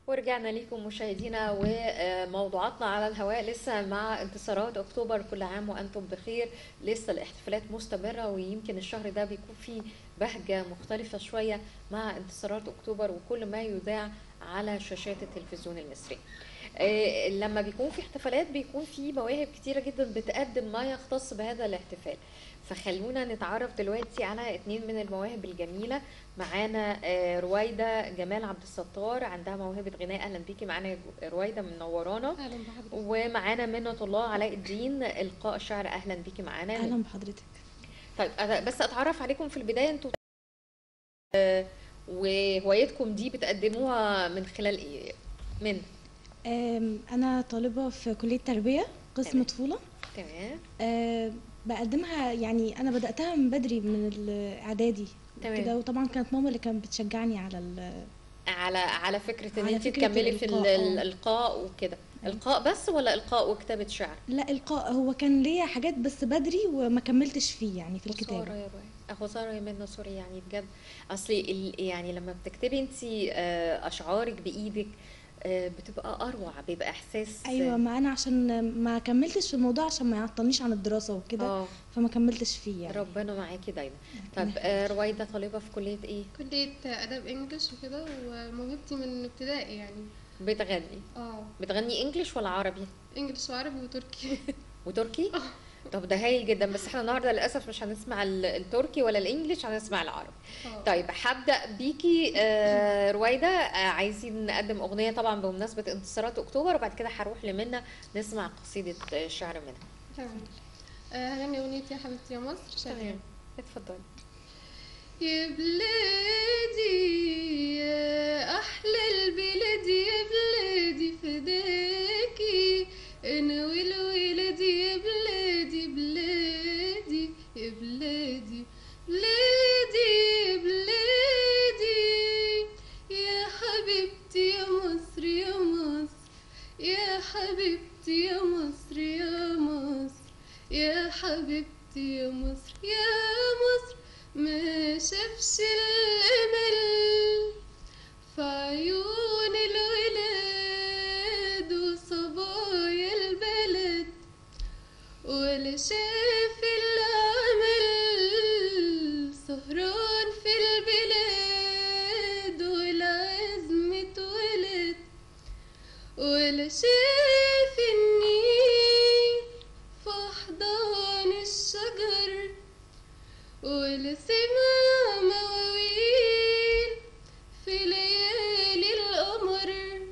ورجعنا لكم مشاهدينا وموضوعاتنا على الهواء لسه مع انتصارات اكتوبر كل عام وانتم بخير لسه الاحتفالات مستمره ويمكن الشهر ده بيكون فيه بهجه مختلفه شويه مع انتصارات اكتوبر وكل ما يذاع على شاشات التلفزيون المصري. آه، لما بيكون في احتفالات بيكون في مواهب كتيره جدا بتقدم ما يختص بهذا الاحتفال. فخلونا نتعرف دلوقتي على اتنين من المواهب الجميله معانا آه، رويده جمال عبد الستار عندها موهبه غناء اهلا بيكي معانا يا رويده منورانا اهلا بحضرتك ومعانا منة الله علاء الدين القاء الشعر اهلا بيكي معانا اهلا بحضرتك طيب أنا بس اتعرف عليكم في البدايه انتوا آه، وهوايتكم دي بتقدموها من خلال ايه من آم، انا طالبه في كليه تربيه قسم تمام. طفوله تمام آم، بقدمها يعني انا بداتها من بدري من الاعدادي تمام. كده وطبعا كانت ماما اللي كانت بتشجعني على ال على على فكره ان على انت فكرة تكملي في ال- الإلقاء، آه. الالقاء وكده القاء بس ولا القاء وكتابه شعر لا القاء هو كان ليا حاجات بس بدري وما كملتش فيه يعني في خسارة الكتابه يا روي خسارة يا منى سوري يعني بجد اصل ال- يعني لما بتكتبي انت اشعارك بايدك آه، بتبقى اروع بيبقى احساس ايوه ما انا عشان ما كملتش في الموضوع عشان ما يعطلنيش عن الدراسه وكده اه فما كملتش فيه يعني ربنا معاكي دايما طب آه، رويده طالبه في كليه ايه كلية آداب إنجلش وكده وموهبتي من ابتدائي يعني بتغني اه بتغني انجليش ولا عربي إنجلش وعربي وتركي وتركي طب ده هايل جدا بس احنا النهارده للاسف مش هنسمع ال- التركي ولا الانجليش هنسمع العربي اه. طيب هبدا بيكي آه، رويده آه، عايزين نقدم اغنيه طبعا بمناسبه انتصارات اكتوبر وبعد كده هروح لمنى نسمع قصيده آه، شعر منها تمام آه، هغني أغنية يا حبيبتي يا مصر شغال اتفضلي يا بلادي يا أحلى البلاد يا بلادي فداكي أنا والولادي يا بلادي بلادي يا بلادي بلادي يا بلادي يا حبيبتي يا مصر يا مصر يا حبيبتي يا مصر يا مصر يا حبيبتي يا مصر يا مصر ما شافش الأمل في عيون الولاد وصبايا البلد ولا شاف العمل سهران في البلاد والعزم اتولد ولا شاف النيل في أحضان الشجر ولا سمع مواويل في ليالي القمر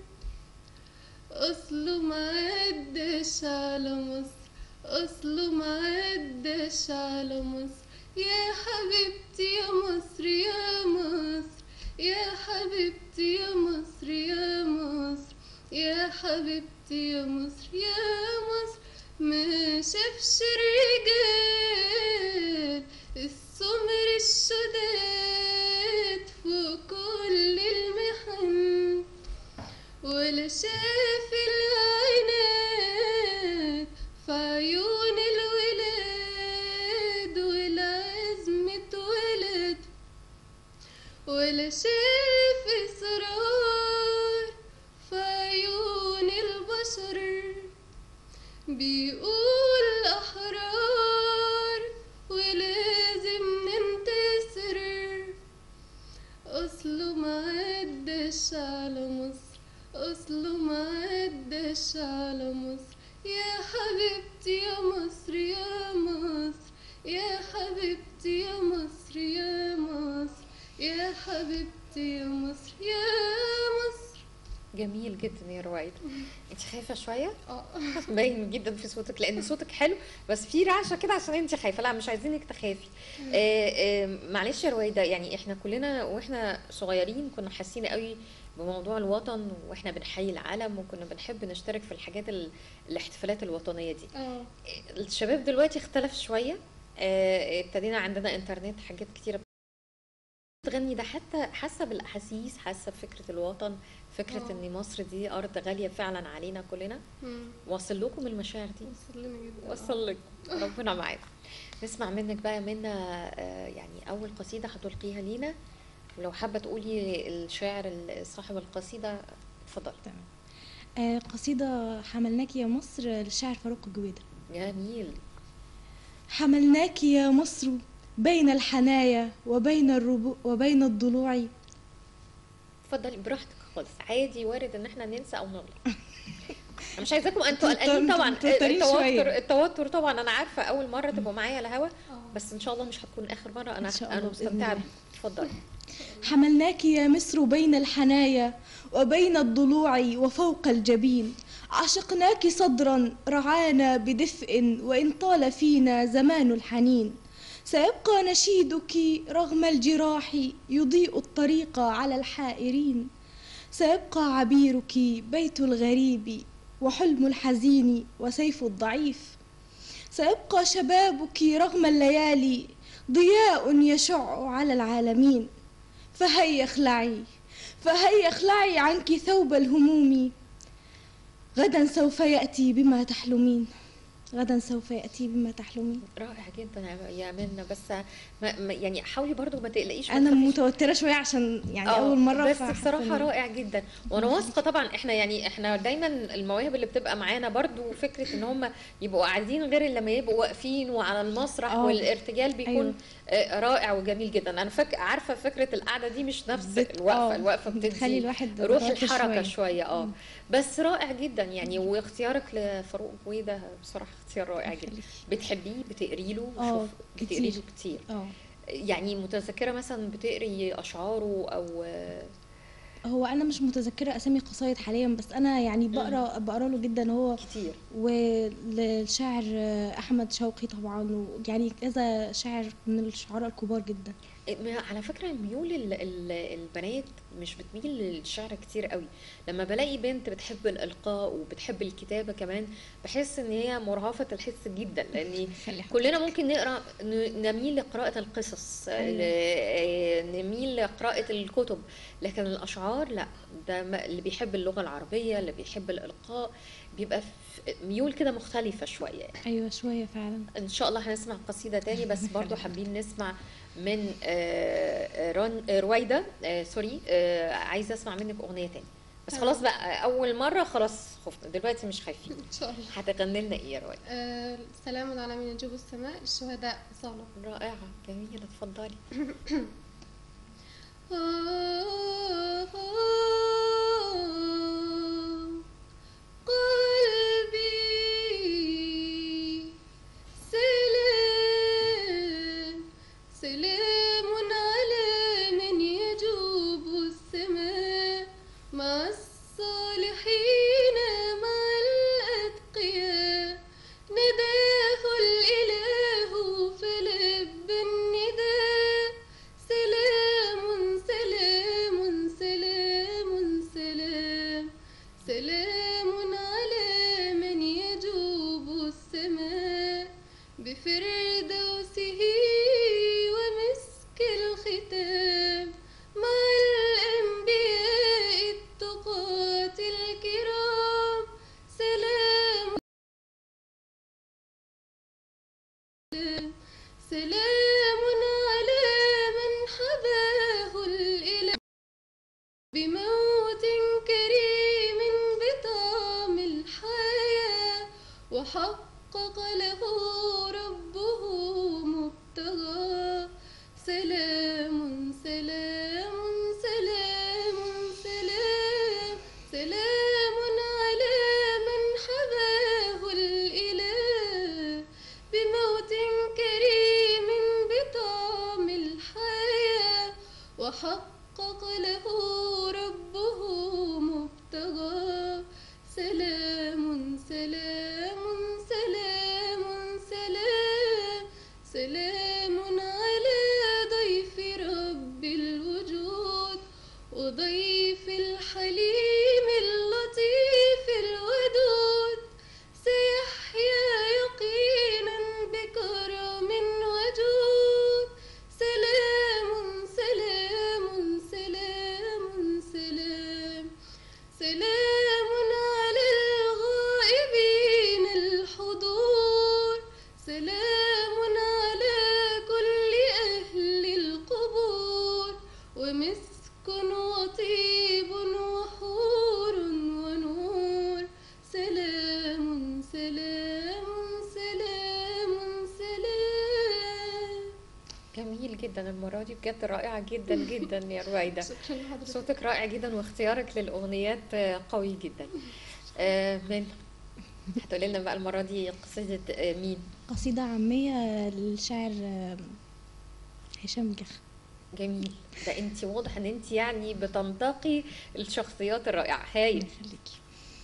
أصله معدش على مصر أصله معدش على مصر يا حبيبتي يا مصر يا مصر يا حبيبتي يا مصر يا مصر يا حبيبتي يا مصر يا مصر ما شافش الرجال السمر الشداد فوق كل المحن ولا شاف العناد في عيون الولاد والعزم اتولد ولا شاف إصرار في عيون البشر بيقول أحرار ولازم ننتصر أصله معدش على مصر أصله معدش على مصر يا حبيبتي يا مصر يا مصر يا حبيبتي يا مصر يا مصر يا حبيبتي يا مصر يا مصر جميل جدا يا رويده انت خايفه شويه اه باين جدا في صوتك لان صوتك حلو بس في رعشه كده عشان انت خايفه لا مش عايزينك تخافي آه آه معلش يا رويده يعني احنا كلنا واحنا صغيرين كنا حاسين قوي بموضوع الوطن واحنا بنحيي العلم وكنا بنحب نشترك في الحاجات ال... الاحتفالات الوطنيه دي اه الشباب دلوقتي اختلف شويه آه ابتدينا عندنا انترنت حاجات كتيره تغني ده حتى حاسه بالاحاسيس حاسه بفكره الوطن فكره آه. ان مصر دي ارض غاليه فعلا علينا كلنا مم. واصل لكم المشاعر دي وصل لنا جدا وصل لك ربنا معاك نسمع منك بقى منا آه، يعني اول قصيده هتلقيها لينا ولو حابه تقولي الشاعر ال- صاحب القصيده اتفضلي تمام آه قصيدة حملناك يا مصر للشاعر فاروق الجويدة جميل حملناك يا مصر بين الحنايا وبين الربو وبين الضلوع اتفضلي براحتك خالص عادي وارد ان احنا ننسى او نغلط انا مش عايزاكم انتوا توتر- قلقانين طبعا توترين شوية. التوتر التوتر طبعا انا عارفه اول مره تبقوا معايا على الهوا اه بس ان شاء الله مش هتكون اخر مره انا إن شاء انا الله بإذن مستمتعه الله. بيه اتفضلي حملناك يا مصر بين الحنايا وبين الضلوع وفوق الجبين عشقناك صدرا رعانا بدفء وإن طال فينا زمان الحنين سيبقى نشيدك رغم الجراح يضيء الطريق على الحائرين سيبقى عبيرك بيت الغريب وحلم الحزين وسيف الضعيف سيبقى شبابك رغم الليالي ضياء يشع على العالمين فهيا اخلعي فهيا اخلعي عنك ثوب الهموم غدا سوف يأتي بما تحلمين غدا سوف يأتي بما تحلمين رائع جدا يا- يا منى بس ما ما- يعني حاولي برضو ما تقلقيش ما انا تخافيش. متوترة شوية عشان يعني آه، اول مرة بس فحاسة بصراحه إن- رائع جدا وانا واثقه طبعا احنا يعني احنا دايما المواهب اللي بتبقى معانا برضو فكره ان هم يبقوا قاعدين غير لما يبقوا واقفين وعلى المسرح آه. والارتجال بيكون أيوة. آه، رائع وجميل جدا انا فك... عارفه فكره القعده دي مش نفس بت- الوقفه آه، الوقفه بتخلي بتدي الواحد روح متوتر الحركه شوية. شويه اه مم. بس رائع جدا يعني واختيارك لفاروق جويده بصراحه اختيار رائع جدا يخليكي. بتحبيه بتقري له آه، شوف- بتقري كتير. له كتير اه يعني متذكره مثلا بتقري اشعاره او آه، هو انا مش متذكرة اسامي قصايد حاليا بس انا يعني بقرا بقرا له جدا هو كتير وللشاعر احمد شوقي طبعا ويعني كذا شاعر من الشعراء الكبار جدا ما- على فكرة ميول ال- ال- البنات مش بتميل للشعر كتير قوي لما بلاقي بنت بتحب الإلقاء وبتحب الكتابة كمان بحس ان هي مرهفة الحس جدا لان خلي كلنا ممكن نقرا ن- نميل لقراءة القصص أيوة. ل- نميل لقراءة الكتب لكن الأشعار لا ده ما- اللي بيحب اللغة العربية اللي بيحب الإلقاء بيبقى في ميول كده مختلفة شوية يعني. ايوه شوية فعلا ان شاء الله هنسمع قصيده تاني بس برضو حابين نسمع من آه، آه، رن آه، رويده آه، سوري آه، عايزه اسمع منك اغنيه تاني بس تمام. خلاص بقى اول مره خلاص خفنا دلوقتي مش خايفين ان شاء الله هتغني لنا ايه يا رويده آه، سلام على من يجوب السماء الشهداء صالة رائعه جميله اتفضلي قلبي سلام سلام على من يجوب السماء مع الصالحين مع الأتقياء نداه الإله فلب النداء سلام سلام سلام سلام سلام على من يجوب السماء بفردوسه ومسك الختام مع الأنبياء التقاة الكرام سلام سلام على من حباه الإله بموت كريم بطعم الحياة وحقق له ربه مبتغى سلام سلام سلام سلام سلام على من حباه الإله بموت كريم بطعم الحياة وحقق له ربه مبتغى سلام سلام جدا المرة دي بجد رائعة جدا جدا يا رويدة شكرا لحضرتك صوتك رائع جدا واختيارك للأغنيات آه، قوي جدا آه، من هتقولي لنا بقى المرة دي قصيدة آه، مين قصيدة عامية للشاعر آه، هشام جخ جميل ده انت واضح ان انت يعني بتنتقي الشخصيات الرائعة هايل يخليكي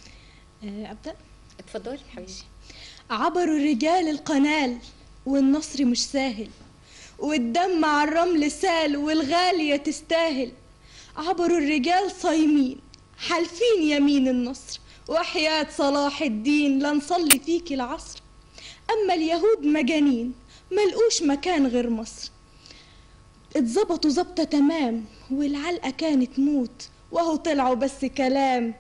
آه، أبدأ اتفضلي حبيبي عبروا الرجال القنال والنصر مش ساهل والدم على الرمل سال والغالية تستاهل عبروا الرجال صايمين حالفين يمين النصر وحياة صلاح الدين لنصلي فيك العصر أما اليهود مجانين ملقوش مكان غير مصر اتظبطوا ظبطة تمام والعلقة كانت موت وهو طلعوا بس كلام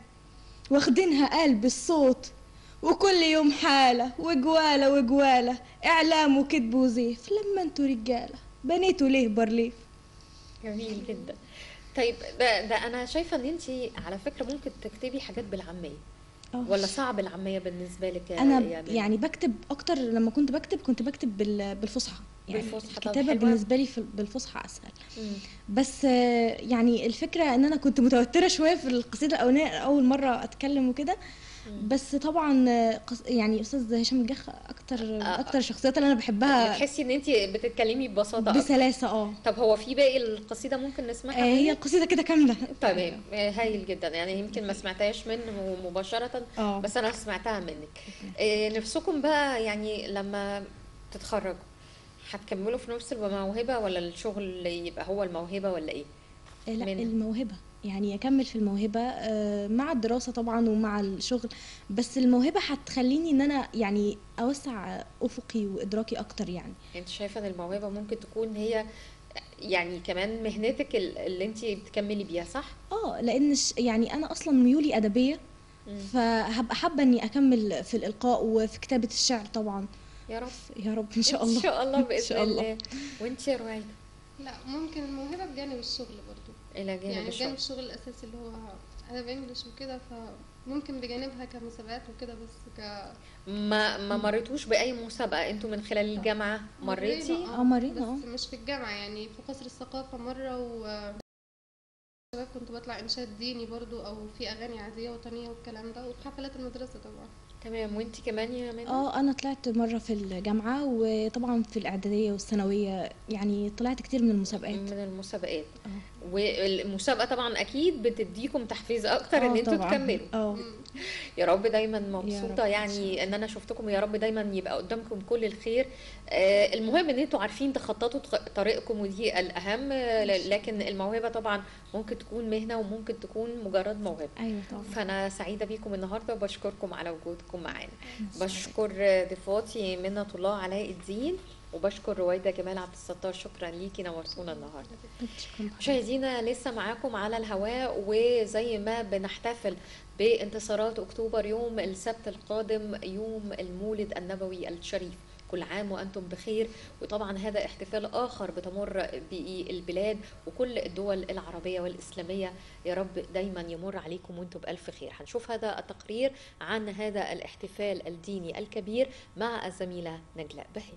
واخدينها قلب الصوت وكل يوم حالة وجوالة وجوالة إعلام وكذب وزيف لما انتوا رجالة بنيتوا ليه برليف جميل جدا طيب ده, ده انا شايفة ان انت على فكرة ممكن تكتبي حاجات بالعامية آه. ولا صعب العامية بالنسبة لك يا أنا يا من؟ يعني بكتب أكتر لما كنت بكتب كنت بكتب بال- بالفصحى يعني بالفصحى، طب الكتابة حلوة. بالنسبة لي في- بالفصحى أسهل مم. بس آه، يعني الفكرة ان انا كنت متوترة شوية في القصيدة الاولانية اول مرة اتكلم وكده بس طبعا آه، قص- يعني استاذ هشام الجخ اكتر آه. اكتر الشخصيات اللي انا بحبها بتحسي ان انت بتتكلمي ببساطة أكتر. بسلاسة اه طب هو في باقي القصيدة ممكن نسمعها آه، هي منك؟ القصيدة كده كاملة تمام آه، هايل جدا يعني يمكن ما سمعتهاش منه مباشرة اه بس انا سمعتها منك آه، نفسكم بقى يعني لما تتخرجوا هتكملوا في نفس الموهبة ولا الشغل يبقى هو الموهبة ولا ايه؟ آه، لا منها. الموهبة يعني اكمل في الموهبة آه، مع الدراسة طبعا ومع الشغل بس الموهبة هتخليني ان انا يعني اوسع افقي وادراكي اكتر يعني انت شايفة ان الموهبة ممكن تكون هي يعني كمان مهنتك ال- اللي انت بتكملي بيها صح؟ اه لان ش- يعني انا اصلا ميولي ادبية مم. فهبقى حابة اني اكمل في الالقاء وفي كتابة الشعر طبعا يا رب يا رب ان شاء الله ان شاء الله إن باذن شاء الله. الله وانت يا رويدة لا ممكن الموهبة بجانب الشغل برضو الى جانب يعني الشغل بجانب الشغل الأساسي اللي هو أنا بإنجلش وكده فممكن بجانبها كمسابقات وكده بس ك ما ما مريتوش باي مسابقة انتوا من خلال الجامعة مريتي؟ مرينا، اه مرينا اه بس مش في الجامعة يعني في قصر الثقافة مرة و شباب كنت بطلع إنشاد ديني برضو أو في أغاني عادية وطنية والكلام ده وفي حفلات المدرسة طبعا تمام وانت كمان يا منى؟ اه انا طلعت مرة في الجامعة وطبعا في الاعدادية والثانوية يعني طلعت كتير من المسابقات من المسابقات اه والمسابقة طبعا اكيد بتديكم تحفيز اكتر ان آه انتوا طبعاً. تكملوا اه يا رب دايما رب مبسوطة إن يعني ان انا شفتكم يا رب دايما يبقى قدامكم كل الخير آه، المهم ان انتوا عارفين تخططوا طق- طريقكم ودي الاهم آه، ل- لكن الموهبة طبعا ممكن تكون مهنة وممكن تكون مجرد موهبة ايوه طبعا فانا سعيدة بيكم النهاردة وبشكركم على وجودكم معانا بشكر ضيفاتي منة الله علاء الدين وبشكر رويدة جمال عبد الستار شكرا ليكي نورتونا النهارده شكرا مشاهدينا لسه معاكم على الهواء وزي ما بنحتفل بانتصارات اكتوبر يوم السبت القادم يوم المولد النبوي الشريف كل عام وانتم بخير وطبعا هذا احتفال اخر بتمر به البلاد وكل الدول العربيه والاسلاميه يا رب دايما يمر عليكم وانتم بالف خير هنشوف هذا التقرير عن هذا الاحتفال الديني الكبير مع الزميله نجلاء بهي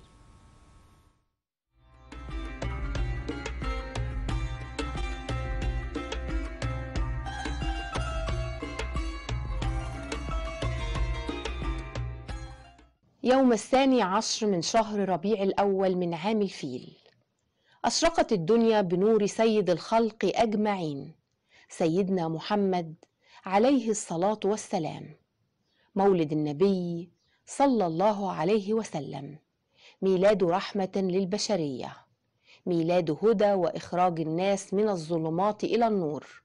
يوم الثاني عشر من شهر ربيع الأول من عام الفيل أشرقت الدنيا بنور سيد الخلق أجمعين سيدنا محمد عليه الصلاة والسلام مولد النبي صلى الله عليه وسلم ميلاد رحمة للبشرية ميلاد هدى وإخراج الناس من الظلمات إلى النور